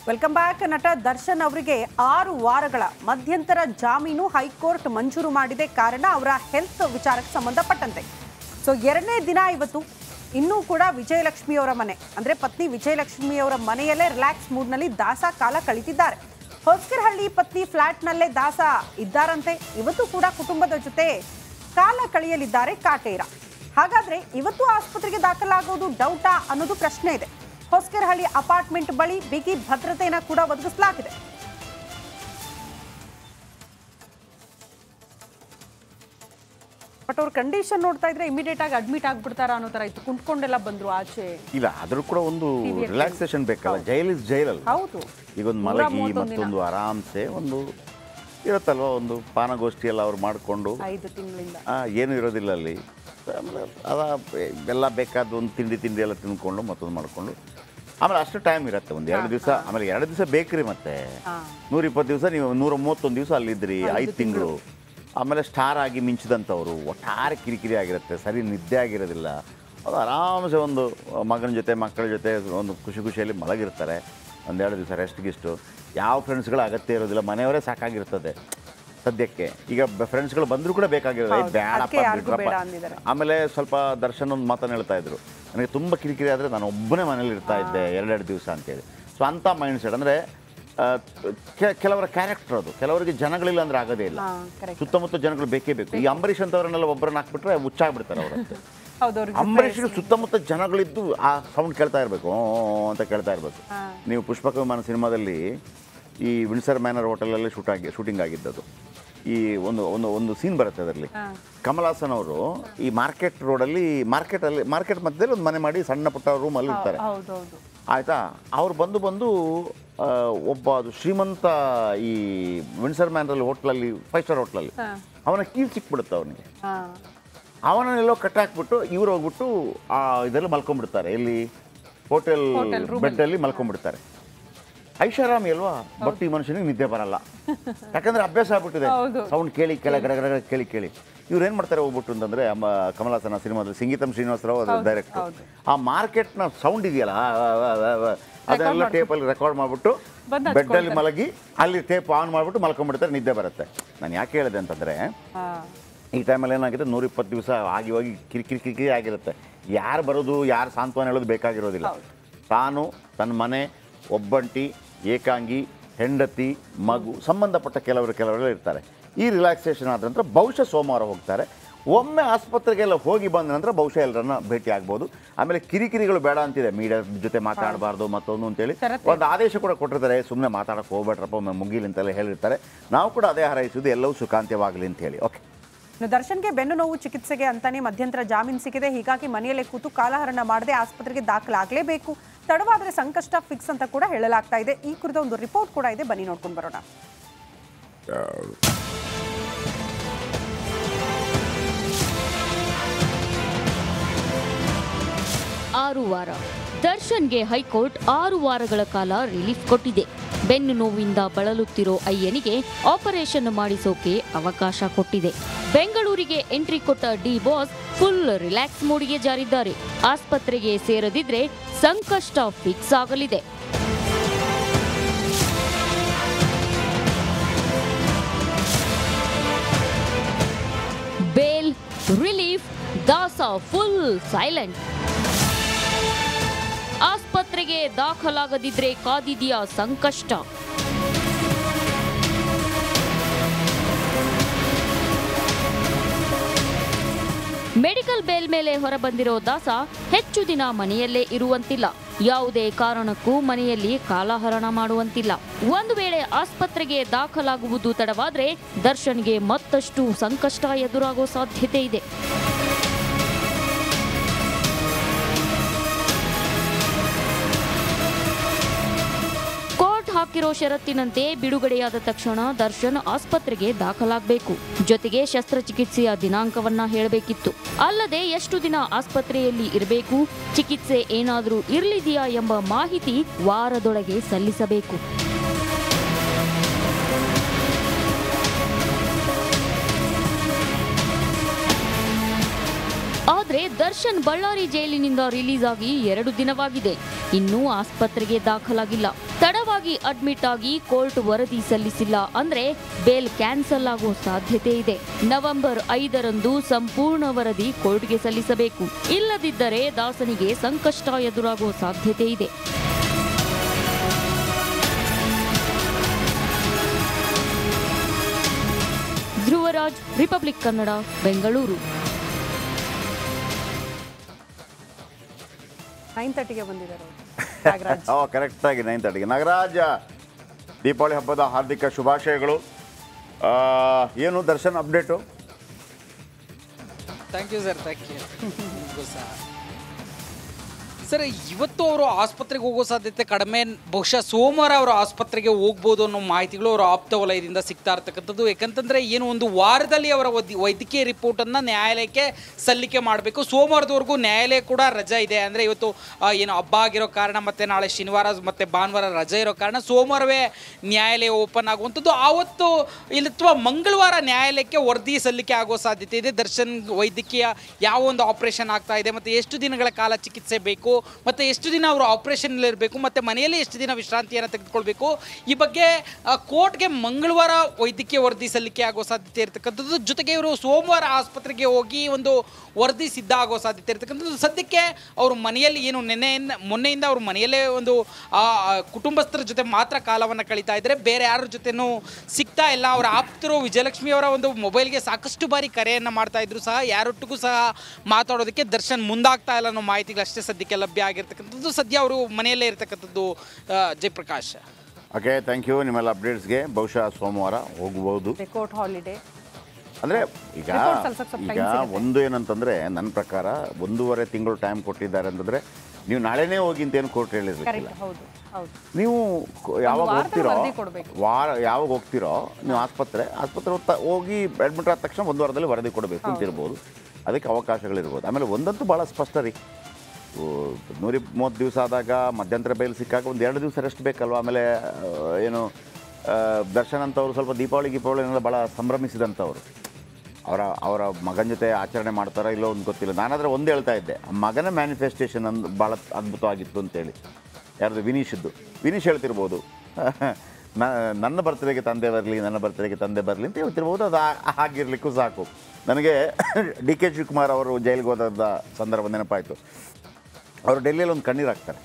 Welcome back ನಟ ದರ್ಶನ್ ಅವರಿಗೆ ಆರು ವಾರಗಳ ಮಧ್ಯಂತರ ಜಾಮೀನು ಹೈಕೋರ್ಟ್ ಮಂಜೂರು ಮಾಡಿದೆ ಕಾರಣ ಅವರ ಹೆಲ್ತ್ ವಿಚಾರಕ್ಕೆ ಸಂಬಂಧಪಟ್ಟಂತೆ ಸೊ ಎರಡನೇ ದಿನ ಇವತ್ತು ಇನ್ನೂ ಕೂಡ ವಿಜಯಲಕ್ಷ್ಮಿ ಅವರ ಮನೆ ಅಂದ್ರೆ ಪತ್ನಿ ವಿಜಯಲಕ್ಷ್ಮಿ ಅವರ ಮನೆಯಲ್ಲೇ ರಿಲ್ಯಾಕ್ಸ್ ಮೂಡ್ನಲ್ಲಿ ದಾಸ ಕಾಲ ಕಳೀತಿದ್ದಾರೆ ಹೊಸ್ಕರಹಳ್ಳಿ ಪತ್ನಿ ಫ್ಲಾಟ್ನಲ್ಲೇ ದಾಸ ಇದ್ದಾರಂತೆ ಇವತ್ತು ಕೂಡ ಕುಟುಂಬದ ಜೊತೆ ಕಾಲ ಕಳೆಯಲಿದ್ದಾರೆ ಕಾಟೇರ ಹಾಗಾದ್ರೆ ಇವತ್ತು ಆಸ್ಪತ್ರೆಗೆ ದಾಖಲಾಗೋದು ಡೌಟಾ ಅನ್ನೋದು ಪ್ರಶ್ನೆ ಇದೆ ಹೊಸ್ಕೆರಹಳ್ಳಿ ಅಪಾರ್ಟ್ಮೆಂಟ್ ಬಳಿ ಬಿಗಿ ಭದ್ರತೆಯನ್ನ ಕೂಡ ಒದಗಿಸಲಾಗಿದೆ ಬಟ್ ಅವ್ರ ಕಂಡೀಷನ್ ನೋಡ್ತಾ ಇದ್ರೆ ಇಮಿಡಿಯೇಟ್ ಆಗಿ ಅಡ್ಮಿಟ್ ಆಗ್ಬಿಡ್ತಾರ ಅನ್ನೋ ತರ ಇತ್ತು ಕುಂತ್ಕೊಂಡೆಲ್ಲ ಬಂದ್ರು ಆಚೆ ಇಲ್ಲ ಆದ್ರೂ ಕೂಡ ಒಂದು Serious. ರಿಲ್ಯಾಕ್ಸೇಷನ್ ಬೇಕಲ್ಲ ಜೈಲ್ ಇಸ್ ಜೈಲಲ್ಲ ಹೌದು ಈಗ ಒಂದು ನೂರ ಮಲಗಿ ಮೂವತ್ತೊಂದು ದಿನ. ಮತ್ತೊಂದು ಆರಾಮ್ಸೆ ಒಂದು ಇರುತ್ತಲ್ವ ಒಂದು ಪಾನಗೋಷ್ಠಿ ಎಲ್ಲ ಅವ್ರು ಮಾಡಿಕೊಂಡು ಐದು ತಿಂಗಳಿಂದ ಏನು ಇರೋದಿಲ್ಲ ಅಲ್ಲಿ ಆಮೇಲೆ ಅದ ಎಲ್ಲ ಬೇಕಾದ ಒಂದು ತಿಂಡಿ ತಿಂಡಿ ಎಲ್ಲ ತಿನ್ಕೊಂಡು ಮತ್ತೊಂದು ಮಾಡಿಕೊಂಡು ಆಮೇಲೆ ಅಷ್ಟು ಟೈಮ್ ಇರುತ್ತೆ ಒಂದು ಎರಡು ದಿವಸ ಆಮೇಲೆ ಎರಡು ದಿವಸ ಬೇಕ್ರಿ ಮತ್ತೆ ಹಾ ನೂರ ಇಪ್ಪತ್ತು ದಿವಸ ನೀವು ನೂರ ಮೂವತ್ತೊಂದು ದಿವಸ ಅಲ್ಲಿದ್ರಿ ಐದು ತಿಂಗಳು ಆಮೇಲೆ ಸ್ಟಾರ್ ಆಗಿ ಮಿಂಚಿದಂಥವ್ರು ಒಟ್ಟಾರೆ ಕಿರಿಕಿರಿ ಆಗಿರುತ್ತೆ ಸರಿ ನಿದ್ದೆ ಆಗಿರೋದಿಲ್ಲ ಅದು ಆರಾಮ್ಸೆ ಒಂದು ಮಗನ ಜೊತೆ ಮಕ್ಕಳ ಜೊತೆ ಒಂದು ಖುಷಿ ಖುಷಿಯಲ್ಲಿ ಮಲಗಿರ್ತಾರೆ ಒಂದೆರಡು ದಿವಸ ರೆಸ್ಟ್ ಗಿಸ್ಟು ಯಾವ ಫ್ರೆಂಡ್ಸ್ಗಳ ಅಗತ್ಯ ಇರೋದಿಲ್ಲ ಮನೆಯವರೇ ಸಾಕಾಗಿರ್ತದೆ ಸದ್ಯಕ್ಕೆ ಈಗ ಫ್ರೆಂಡ್ಸ್ಗಳು ಬಂದರೂ ಕೂಡ ಬೇಕಾಗಿರೋದು ಹೌದು, ಬೇಡಪ್ಪ ಅದಕ್ಕೆ ಯಾರಿಗೂ ಬಿಡ್ರಪ್ಪ ಬೇಡ ಅಂದಿದ್ದಾರೆ. ಆಮೇಲೆ ಸ್ವಲ್ಪ ದರ್ಶನ್ ಒಂದು ಮಾತನ್ನು ಹೇಳ್ತಾ ಇದ್ರು ನನಗೆ ತುಂಬ ಕಿರಿಕಿರಿ ಆದರೆ ನಾನು ಒಬ್ಬನೇ ಮನೇಲಿ ಇರ್ತಾ ಇದ್ದೆ ಎರಡೆರಡು ದಿವಸ ಅಂತೇಳಿ ಸೊ ಅಂಥ ಮೈಂಡ್ ಸೆಟ್ ಅಂದರೆ ಕೆಲವರ ಕ್ಯಾರೆಕ್ಟರ್ ಅದು ಕೆಲವರಿಗೆ ಜನಗಳಿಲ್ಲ ಅಂದ್ರೆ ಆಗೋದೇ ಇಲ್ಲ ಹಾ ಕರೆಕ್ಟ್ ಸುತ್ತಮುತ್ತ ಜನಗಳು ಬೇಕೇ ಬೇಕು ಈ ಅಂಬರೀಷ್ ಅಂತವ್ರನ್ನೆಲ್ಲ ಒಬ್ಬರನ್ನ ಹಾಕ್ಬಿಟ್ರೆ ಹುಚ್ಚಾಗ್ಬಿಡ್ತಾರೆ ಅವರು ಹೌದು ಅವ್ರಿಗೆ ಅಂಬರೀಷ್ಗೆ ಸುತ್ತಮುತ್ತ ಜನಗಳಿದ್ದು ಆ ಸೌಂಡ್ ಕೇಳ್ತಾ ಇರಬೇಕು ಅಂತ ಕೇಳ್ತಾ ಇರಬೇಕು ಹಾ. ನೀವು ಪುಷ್ಪಕ ವಿಮಾನ ಸಿನಿಮಾದಲ್ಲಿ ಈ ವಿನ್ಸರ್ ಮ್ಯಾನರ್ ಹೋಟೆಲಲ್ಲಿ ಶೂಟ್ ಆಗಿ ಶೂಟಿಂಗ್ ಆಗಿದ್ದದು ಈ ಒಂದು ಒಂದು ಒಂದು ಸೀನ್ ಬರುತ್ತೆ ಅದರಲ್ಲಿ ಹಾ. ಕಮಲ್ ಹಾಸನ್ ಅವರು ಈ ಮಾರ್ಕೆಟ್ ರೋಡಲ್ಲಿ ಮಾರ್ಕೆಟಲ್ಲಿ ಮಾರ್ಕೆಟ್ ಮಧ್ಯದಲ್ಲಿ ಒಂದು ಮನೆ ಮಾಡಿ ಸಣ್ಣ ಪುಟ್ಟ ರೂಮಲ್ಲಿ ಇರ್ತಾರೆ ಹೌದು ಹೌದು ಆಯಿತಾ ಅವ್ರು ಬಂದು ಬಂದು ಆ, ಒಬ್ಬ ಅದು ಶ್ರೀಮಂತ ಈ ವಿನ್ಸರ್ ಮ್ಯಾನ್ರಲ್ಲಿ ಹೋಟ್ಲಲ್ಲಿ ಫೈವ್ ಸ್ಟಾರ್ ಹೋಟ್ಲಲ್ಲಿ ಹಾ ಅವನ ಕೀಲ್ ಸಿಕ್ಬಿಡುತ್ತೆ ಅವನಿಗೆ ಹಾ ಅವನನ್ನೆಲ್ಲೋ ಕಟ್ಟಾಕ್ಬಿಟ್ಟು ಇವ್ರು ಹೋಗ್ಬಿಟ್ಟು ಆ ಇದರಲ್ಲಿ ಮಲ್ಕೊಂಡ್ಬಿಡ್ತಾರೆ ಇಲ್ಲಿ ಹೋಟೆಲ್ Hotel room ಬೆಡ್ಡಲ್ಲಿ ಮಲ್ಕೊಂಡ್ಬಿಡ್ತಾರೆ ಐಷಾರಾಮಿ ಅಲ್ವಾ ಬಟ್ ಈ ಮನುಷ್ಯನಿಗೆ ನಿದ್ದೆ ಬರಲ್ಲ ಯಾಕಂದ್ರೆ ಅಭ್ಯಾಸ ಆಗ್ಬಿಟ್ಟಿದೆ ಹೌದು. ಸೌಂಡ್ ಕೇಳಿ ಕೆಳ ಗಡ ಗಡ ಗಡ ಕೇಳಿ ಕೇಳಿ ಇವ್ರು ಏನು ಮಾಡ್ತಾರೆ ಹೋಗ್ಬಿಟ್ಟು ಅಂತಂದ್ರೆ ಅಮ್ಮ ಕಮಲ್ ಹಾಸನ ಸಿನಿಮಾದಲ್ಲಿ ಸಂಗೀತಂ ಶ್ರೀನಿವಾಸರಾವ್ ಅದು ಡೈರೆಕ್ಟ್ ಹೌದು. ಆ ಮಾರ್ಕೆಟ್ನ ಸೌಂಡ್ ಇದೆಯಲ್ಲ ಆ, ಆ, ಆ, ಆ, ಆ, ಅದನ್ನೆಲ್ಲ ಟೇಪಲ್ಲಿ ರೆಕಾರ್ಡ್ ಮಾಡಿಬಿಟ್ಟು ಬಂದು ಬೆಡ್ಡಲ್ಲಿ ಮಲಗಿ ಅಲ್ಲಿ ಟೇಪ್ ಆನ್ ಮಾಡಿಬಿಟ್ಟು ಮಲ್ಕೊಂಡ್ಬಿಡ್ತಾರೆ ನಿದ್ದೆ ಬರುತ್ತೆ ನಾನು ಯಾಕೆ ಹೇಳಿದೆ ಅಂತಂದ್ರೆ ಹಾ ಈ ಟೈಮಲ್ಲಿ ಏನಾಗಿದೆ ನೂರ ಇಪ್ಪತ್ತು ದಿವಸ ಆಗಿ ಹೋಗಿ ಕಿರಿಕಿರಿ ಕಿರಿಕಿರಿ ಆಗಿರುತ್ತೆ ಯಾರು ಬರೋದು ಯಾರು ಸಾಂತ್ವನ ಹೇಳೋದು ಬೇಕಾಗಿರೋದಿಲ್ಲ ತಾನು ತನ್ನ ಮನೆ ಒಬ್ಬಂಟಿ ಏಕಾಂಗಿ ಹೆಂಡತಿ ಮಗು ಸಂಬಂಧಪಟ್ಟ ಕೆಲವರು ಕೆಲವರು ಇರ್ತಾರೆ ಈ ರಿಲ್ಯಾಕ್ಸೇಷನ್ ಆದ ನಂತರ ಬಹುಶಃ ಸೋಮವಾರ ಹೋಗ್ತಾರೆ ಒಮ್ಮೆ ಆಸ್ಪತ್ರೆಗೆಲ್ಲ ಹೋಗಿ ಬಂದ ನಂತರ ಬಹುಶಃ ಎಲ್ಲರನ್ನ ಭೇಟಿ ಆಗ್ಬೋದು ಆಮೇಲೆ ಕಿರಿಕಿರಿಗಳು ಬೇಡ ಅಂತಿದೆ ಮೀಡಿಯಾ ಜೊತೆ ಮಾತಾಡಬಾರ್ದು ಮತ್ತೊಂದು ಅಂತೇಳಿ ಷರತ್ತು ಒಂದು ಆದೇಶ ಕೂಡ ಕೊಟ್ಟಿರ್ತಾರೆ ಸುಮ್ಮನೆ ಮಾತಾಡಕ್ಕೆ ಹೋಗ್ಬೇಡ್ರಪ್ಪ ಒಮ್ಮೆ ಮುಗಿಲಿ ಅಂತೆಲ್ಲ ಹೇಳಿರ್ತಾರೆ ನಾವು ಕೂಡ ಅದೇ ಹಾರೈಸೋದು ಎಲ್ಲವೂ ಸುಖಾಂತ್ಯವಾಗಲಿ ಅಂತ ಹೇಳಿ ಓಕೆ ಇನ್ನು ದರ್ಶನ್ಗೆ ಬೆನ್ನು ನೋವು ಚಿಕಿತ್ಸೆಗೆ ಅಂತಾನೆ ಮಧ್ಯಂತರ ಜಾಮೀನು ಸಿಕ್ಕಿದೆ ಹೀಗಾಗಿ ಮನೆಯಲ್ಲೇ ಕೂತು ಕಾಲಹರಣ ಮಾಡದೆ ಆಸ್ಪತ್ರೆಗೆ ದಾಖಲಾಗಲೇಬೇಕು ತಡವಾದ್ರೆ ಸಂಕಷ್ಟ ಫಿಕ್ಸ್ ಅಂತ ಕೂಡ ಹೇಳಲಾಗ್ತಾ ಇದೆ ಈ ಕುರಿತ ಒಂದು ರಿಪೋರ್ಟ್ ಕೂಡ ಇದೆ ಬನ್ನಿ ನೋಡ್ಕೊಂಡು ಬರೋಣ ಆರು ವಾರ ದರ್ಶನ್ಗೆ ಹೈಕೋರ್ಟ್ ಆರು ವಾರಗಳ ಕಾಲ ರಿಲೀಫ್ ಕೊಟ್ಟಿದೆ ಬೆನ್ನು ನೋವಿಂದ ಬಳಲುತ್ತಿರೋ ಅಯ್ಯನಿಗೆ ಆಪರೇಷನ್ ಮಾಡಿಸೋಕೆ ಅವಕಾಶ ಕೊಟ್ಟಿದೆ ಬೆಂಗಳೂರಿಗೆ ಎಂಟ್ರಿ ಕೊಟ್ಟ ಡಿ ಬಾಸ್ ಫುಲ್ ರಿಲ್ಯಾಕ್ಸ್ ಮೂಡಿಗೆ ಜಾರಿದ್ದಾರೆ ಆಸ್ಪತ್ರೆಗೆ ಸೇರದಿದ್ರೆ ಸಂಕಷ್ಟ ಫಿಕ್ಸ್ ಆಗಲಿದೆ bail relief Dasa full silent ಆಸ್ಪತ್ರೆಗೆ ದಾಖಲಾಗದಿದ್ರೆ ಕಾದಿದೆಯಾ ಸಂಕಷ್ಟ ಮೆಡಿಕಲ್ ಬೇಲ್ ಮೇಲೆ ಹೊರಬಂದಿರೋ ದಾಸ ಹೆಚ್ಚು ದಿನ ಮನೆಯಲ್ಲೇ ಇರುವಂತಿಲ್ಲ ಯಾವುದೇ ಕಾರಣಕ್ಕೂ ಮನೆಯಲ್ಲಿ ಕಾಲಹರಣ ಮಾಡುವಂತಿಲ್ಲ ಒಂದು ವೇಳೆ ಆಸ್ಪತ್ರೆಗೆ ದಾಖಲಾಗುವುದು ತಡವಾದ್ರೆ ದರ್ಶನ್ಗೆ ಮತ್ತಷ್ಟು ಸಂಕಷ್ಟ ಎದುರಾಗೋ ಸಾಧ್ಯತೆ ಇದೆ ಕೋರ್ಟ್ ಹಾಕಿರೋ ಷರತ್ತಿನಂತೆ ಬಿಡುಗಡೆಯಾದ ತಕ್ಷಣ ದರ್ಶನ್ ಆಸ್ಪತ್ರೆಗೆ ದಾಖಲಾಗಬೇಕು ಜೊತೆಗೆ ಶಸ್ತ್ರಚಿಕಿತ್ಸೆಯ ದಿನಾಂಕವನ್ನ ಹೇಳಬೇಕಿತ್ತು ಅಲ್ಲದೆ ಎಷ್ಟು ದಿನ ಆಸ್ಪತ್ರೆಯಲ್ಲಿ ಇರಬೇಕು ಚಿಕಿತ್ಸೆ ಏನಾದರೂ ಇರಲಿದೆಯಾ ಎಂಬ ಮಾಹಿತಿ ವಾರದೊಳಗೆ ಸಲ್ಲಿಸಬೇಕು ಆದ್ರೆ ದರ್ಶನ್ ಬಳ್ಳಾರಿ ಜೈಲಿನಿಂದ ರಿಲೀಸ್ ಆಗಿ ಎರಡು ದಿನವಾಗಿದೆ ಇನ್ನೂ ಆಸ್ಪತ್ರೆಗೆ ದಾಖಲಾಗಿಲ್ಲ ತಡವಾದ ತಪ್ಪಾಗಿ ಅಡ್ಮಿಟ್ ಆಗಿ ಕೋರ್ಟ್ ವರದಿ ಸಲ್ಲಿಸಿಲ್ಲ ಅಂದ್ರೆ ಬೇಲ್ ಕ್ಯಾನ್ಸಲ್ ಆಗೋ ಸಾಧ್ಯತೆ ಇದೆ ನವೆಂಬರ್ ಐದರಂದು ಸಂಪೂರ್ಣ ವರದಿ ಕೋರ್ಟ್ಗೆ ಸಲ್ಲಿಸಬೇಕು ಇಲ್ಲದಿದ್ದರೆ ದಾಸನಿಗೆ ಸಂಕಷ್ಟ ಎದುರಾಗುವ ಸಾಧ್ಯತೆ ಇದೆ ಧ್ರುವರಾಜ್ ರಿಪಬ್ಲಿಕ್ ಕನ್ನಡ ಬೆಂಗಳೂರು ನೈನ್ ತರ್ಟಿಗೆ ಬಂದಿದ್ದಾರೆ ಅವ್ರು. ನಾಗರಾಜ್ ಓ ಕರೆಕ್ಟಾಗಿ ನೈನ್ ತರ್ಟಿಗೆ ನಾಗರಾಜ ದೀಪಾವಳಿ ಹಬ್ಬದ ಹಾರ್ದಿಕ ಶುಭಾಶಯಗಳು ಆ, ಏನು Darshan update thank you sir thank you ನಿಮಗೂ ಸಹ ಸರ್ ಇವತ್ತು ಅವರು ಆಸ್ಪತ್ರೆಗೆ ಹೋಗೋ ಸಾಧ್ಯತೆ ಕಡಿಮೆ ಬಹುಶಃ ಸೋಮವಾರ ಅವರು ಆಸ್ಪತ್ರೆಗೆ ಹೋಗ್ಬೋದು ಅನ್ನೋ ಮಾಹಿತಿಗಳು ಅವರ ಆಪ್ತ ವಲಯದಿಂದ ಸಿಗ್ತಾ ಇರ್ತಕ್ಕಂಥದ್ದು ಯಾಕಂತಂದ್ರೆ ಏನು ಒಂದು ವಾರದಲ್ಲಿ ಅವರ ವೈದ್ಯ- ವೈದ್ಯಕೀಯ ರಿಪೋರ್ಟನ್ನು ನ್ಯಾಯಾಲಯಕ್ಕೆ ಸಲ್ಲಿಕೆ ಮಾಡಬೇಕು ಸೋಮವಾರದವರೆಗೂ ನ್ಯಾಯಾಲಯ ಕೂಡ ರಜೆ ಇದೆ ಅಂದರೆ ಇವತ್ತು ಆ, ಏನು ಹಬ್ಬ ಆಗಿರೋ ಕಾರಣ ಮತ್ತು ನಾಳೆ ಶನಿವಾರ ಮತ್ತು ಭಾನುವಾರ ರಜೆ ಇರೋ ಕಾರಣ ಸೋಮವಾರವೇ ನ್ಯಾಯಾಲಯ ಓಪನ್ ಆಗುವಂಥದ್ದು ಆವತ್ತು ಇಲ್ಲ ಅಥವಾ ಮಂಗಳವಾರ ನ್ಯಾಯಾಲಯಕ್ಕೆ ವರದಿ ಸಲ್ಲಿಕೆ ಆಗೋ ಸಾಧ್ಯತೆ ಇದೆ ದರ್ಶನ್ ವೈದ್ಯಕೀಯ ಯಾವ ಒಂದು ಆಪರೇಷನ್ ಆಗ್ತಾ ಇದೆ ಮತ್ತು ಎಷ್ಟು ದಿನಗಳ ಕಾಲ ಚಿಕಿತ್ಸೆ ಬೇಕು ಮತ್ತು ಎಷ್ಟು ದಿನ ಅವರು ಆಪರೇಷನ್ನಲ್ಲಿರಬೇಕು ಮತ್ತು ಮನೆಯಲ್ಲಿ ಎಷ್ಟು ದಿನ ವಿಶ್ರಾಂತಿಯನ್ನು ತೆಗೆದುಕೊಳ್ಬೇಕು ಈ ಬಗ್ಗೆ ಆ, ಕೋರ್ಟ್ಗೆ ಮಂಗಳವಾರ ವೈದ್ಯಕೀಯ ವರದಿ ಸಲ್ಲಿಕೆ ಆಗೋ ಸಾಧ್ಯತೆ ಇರತಕ್ಕಂಥದ್ದು ಜೊತೆಗೆ ಇವರು ಸೋಮವಾರ ಆಸ್ಪತ್ರೆಗೆ ಹೋಗಿ ಒಂದು ವರದಿ ಸಿದ್ಧ ಆಗೋ ಸಾಧ್ಯತೆ ಇರತಕ್ಕಂಥದ್ದು ಸದ್ಯಕ್ಕೆ ಅವರು ಮನೆಯಲ್ಲಿ ಏನು ನೆನೆಯಿಂದ ಮೊನ್ನೆಯಿಂದ ಅವರು ಮನೆಯಲ್ಲೇ ಒಂದು ಆ, ಆ, ಕುಟುಂಬಸ್ಥರ ಜೊತೆ ಮಾತ್ರ ಕಾಲವನ್ನು ಕಳೀತಾ ಇದ್ದಾರೆ ಬೇರೆ ಯಾರ ಜೊತೆನೂ ಸಿಗ್ತಾ ಇಲ್ಲ ಅವರ ಆಪ್ತರು ವಿಜಯಲಕ್ಷ್ಮಿ ಅವರ ಒಂದು ಮೊಬೈಲ್ಗೆ ಸಾಕಷ್ಟು ಬಾರಿ ಕರೆಯನ್ನು ಮಾಡ್ತಾ ಇದ್ರು ಸಹ ಯಾರೊಟ್ಟಿಗೂ ಸಹ ಮಾತಾಡೋದಕ್ಕೆ ದರ್ಶನ್ ಮುಂದಾಗ್ತಾ ಇಲ್ಲ ಅನ್ನೋ ಮಾಹಿತಿಗಳು ಅಷ್ಟೇ ಸದ್ಯಕ್ಕೆ ಲಭ್ಯ ಆಗಿರ್ತಕ್ಕಂಥದ್ದು ಸದ್ಯ ಅವರು ಮನೆಯಲ್ಲೇ ಇರತಕ್ಕಂಥದ್ದು ಆ, ಜಯಪ್ರಕಾಶ್ ಓಕೆ ಥ್ಯಾಂಕ್ ಯು ನಿಮ್ಮೆಲ್ಲ ಅಪ್ಡೇಟ್ಸ್ಗೆ ಬಹುಶಃ ಸೋಮವಾರ ಹೋಗ್ಬೋದು ಕೋರ್ಟ್ ಹಾಲಿಡೇ ಅಂದರೆ ಈಗ Report ಸಲ್ಸಕ್ಕೆ ಸ್ವಲ್ಪ ಈಗ time ಸಿಗುತ್ತೆ. ಒಂದು ಏನಂತಂದರೆ ನನ್ನ ಪ್ರಕಾರ ಒಂದೂವರೆ ತಿಂಗಳು ಟೈಮ್ ಕೊಟ್ಟಿದ್ದಾರೆ ಅಂತಂದರೆ ನೀವು ನಾಳೆನೇ ಹೋಗಿ ಅಂತ ಏನು ಕೋರ್ಟ್ ಹೇಳಿರ್ಲಿಕ್ಕಿಲ್ಲ ಕರೆಕ್ಟ್ ಹೌದು ಹೌದು ನೀವು ಕ- ಯಾವಾಗ ವಾರದಲ್ಲಿ ಹೋಗ್ತಿರೋ ವರದಿ ಕೊಡ್ಬೇಕು. ವಾರ ಯಾವಾಗ ಹೋಗ್ತಿರೋ ನೀವು ಆಸ್ಪತ್ರೆ ಆಸ್ಪತ್ರೆ ಹೊತ್ತ- ಹೋಗಿ ಅಡ್ಮಿಟ್ ಆದ ತಕ್ಷಣ ಒಂದು ವಾರದಲ್ಲಿ ವರದಿ ಕೊಡಬೇಕು ಅಂತ ಇರ್ಬೋದು ಅದಕ್ಕೆ ಅವಕಾಶಗಳಿರ್ಬೋದು ಆಮೇಲೆ ಒಂದಂತೂ ಭಾಳ ಸ್ಪಷ್ಟ ರೀ ನೂರಿ ಮೂವತ್ತು ದಿವಸ ಆದಾಗ ಮಧ್ಯಂತರ ಬೈಲ್ ಸಿಕ್ಕಾಗ ಒಂದು ಎರಡು ದಿವಸ ರೆಸ್ಟ್ ಬೇಕಲ್ವ ಆಮೇಲೆ ಆ, ಏನು ಆ, ದರ್ಶನ್ ಅಂತವ್ರು ಸ್ವಲ್ಪ ದೀಪಾವಳಿ ಗೀಪಾವಳಿನೆಲ್ಲ ಭಾಳ ಸಂಭ್ರಮಿಸಿದಂಥವ್ರು ಅವರ ಅವರ ಮಗನ ಜೊತೆ ಆಚರಣೆ ಮಾಡ್ತಾರೋ ಇಲ್ಲೋ ಒಂದು ಗೊತ್ತಿಲ್ಲ ನಾನಾದರೆ ಒಂದು ಹೇಳ್ತಾ ಇದ್ದೆ ಆ ಮಗನ ಮ್ಯಾನಿಫೆಸ್ಟೇಷನ್ ಅಂದು ಭಾಳ ಅದ್ಭುತವಾಗಿತ್ತು ಅಂತೇಳಿ ಯಾರ್ದು ವಿನೀಶದ್ದು ವಿನೀಶ್ ಹೇಳ್ತಿರ್ಬೋದು ನ- ನನ್ನ ಬರ್ತಡೆಗೆ ತಂದೆ ಬರಲಿ ನನ್ನ ಬರ್ತಡೆಗೆ ತಂದೆ ಬರಲಿ ಅಂತ ಹೇಳ್ತಿರ್ಬೋದು ಅದು ಆ- ಆಗಿರ್ಲಿಕ್ಕೂ ಸಾಕು ನನಗೆ ಡಿ ಕೆ ಶಿವಕುಮಾರ್ ಅವರು ಜೈಲಿಗೆ ಹೋದ ಸಂದರ್ಭ ನೆನಪಾಯಿತು ಅವರು ಡೆಲ್ಲಿಯಲ್ಲಿ ಒಂದು ಕಣ್ಣೀರು ಹಾಕ್ತಾರೆ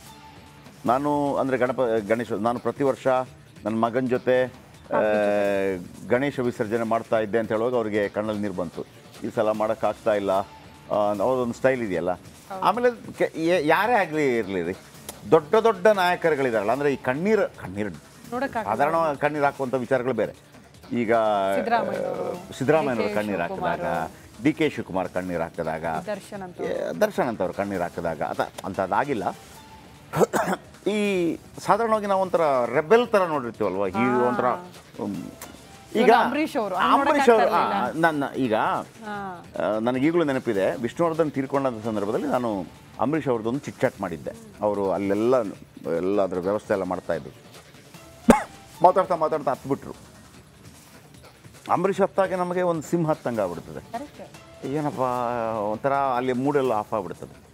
ನಾನು ಅಂದರೆ ಗಣಪ ಗಣೇಶ ನಾನು ಪ್ರತಿ ವರ್ಷ ನನ್ನ ಮಗನ ಜೊತೆ ಆ, ಗಣೇಶ ವಿಸರ್ಜನೆ ಮಾಡ್ತಾ ಇದ್ದೆ ಅಂತ ಹೇಳುವಾಗ ಅವರಿಗೆ ಕಣ್ಣಲ್ಲಿ ನೀರು ಬಂತು ಈ ಸಲ ಮಾಡೋಕ್ಕಾಗ್ತಾ ಇಲ್ಲ ಅವ್ರದೊಂದು ಸ್ಟೈಲ್ ಇದೆಯಲ್ಲ ಆಮೇಲೆ ಕೆ- ಯ- ಯಾರೇ ಆಗಲಿ ಇರಲಿ ರೀ ದೊಡ್ಡ ದೊಡ್ಡ ನಾಯಕರುಗಳಿದಾರಲ್ಲ ಅಂದರೆ ಈ ಕಣ್ಣೀರು ಕಣ್ಣೀರು ನೋಡಕ್ಕಾಗಲ್ಲ. ಸಾಧಾರಣ ಕಣ್ಣೀರು ಹಾಕುವಂಥ ವಿಚಾರಗಳು ಬೇರೆ ಈಗ ಸಿದ್ದರಾಮಯ್ಯನವರು, ಸಿದ್ದರಾಮಯ್ಯನವರು ಡಿ ಕೆ ಕಣ್ಣೀರು ಶಿವಕುಮಾರ್. ಹಾಕಿದಾಗ ಡಿ ಕೆ ಶಿವಕುಮಾರ್ ಕಣ್ಣೀರು ಹಾಕಿದಾಗ ದರ್ಶನ್ ಅಂತ ಏ, ದರ್ಶನ್ ಅಂತವ್ರು ಕಣ್ಣೀರು ಹಾಕಿದಾಗ ಅದ ಅಂಥದ್ದಾಗಿಲ್ಲ ಈ ಸಾಧಾರಣವಾಗಿ ನಾವು ಒಂಥರ ರೆಬೆಲ್ ಥರ ನೋಡಿರ್ತೀವಲ್ವ ಈ ಒಂಥರ ಹ್ಮ್, ಈಗ ಇವಾಗ ಅಂಬರೀಷ್ ಅವ್ರು, ಹಂಗ್ ಅಂಬರೀಷ್ ಅವರು ನೋಡಕ್ಕಾಗ್ತಾ ಆ, ನನ್ನ ಈಗ ಹಾ ಆ, ನನಗೀಗಲೂ ನೆನಪಿದೆ ವಿಷ್ಣುವರ್ಧನ್ ತೀರ್ಕೊಂಡ ಸಂದರ್ಭದಲ್ಲಿ ನಾನು ಅಂಬರೀಷ್ ಅವ್ರದ್ದೊಂದು ಚಿಟ್ ಚಾಟ್ ಮಾಡಿದ್ದೆ ಅವರು ಅಲ್ಲೆಲ್ಲ ಎಲ್ಲ ಅದರ ವ್ಯವಸ್ಥೆ ಎಲ್ಲ ಮಾಡ್ತಾಯಿದ್ರು ಮಾತಾಡ್ತಾ ಮಾತಾಡ್ತಾ ಹತ್ಬಿಟ್ರು ಅಂಬರೀಷ್ ಹತ್ತಾಗೆ ನಮಗೆ ಒಂದು ಸಿಂಹ ಹತ್ತಂಗೆ ಆಗ್ಬಿಡ್ತದೆ ಕರೆಕ್ಟ್ ಏನಪ್ಪ ಒಂಥರ ಅಲ್ಲಿ ಮೂಡೆಲ್ಲ ಆಫ್ ಆಗ್ಬಿಡ್ತದೆ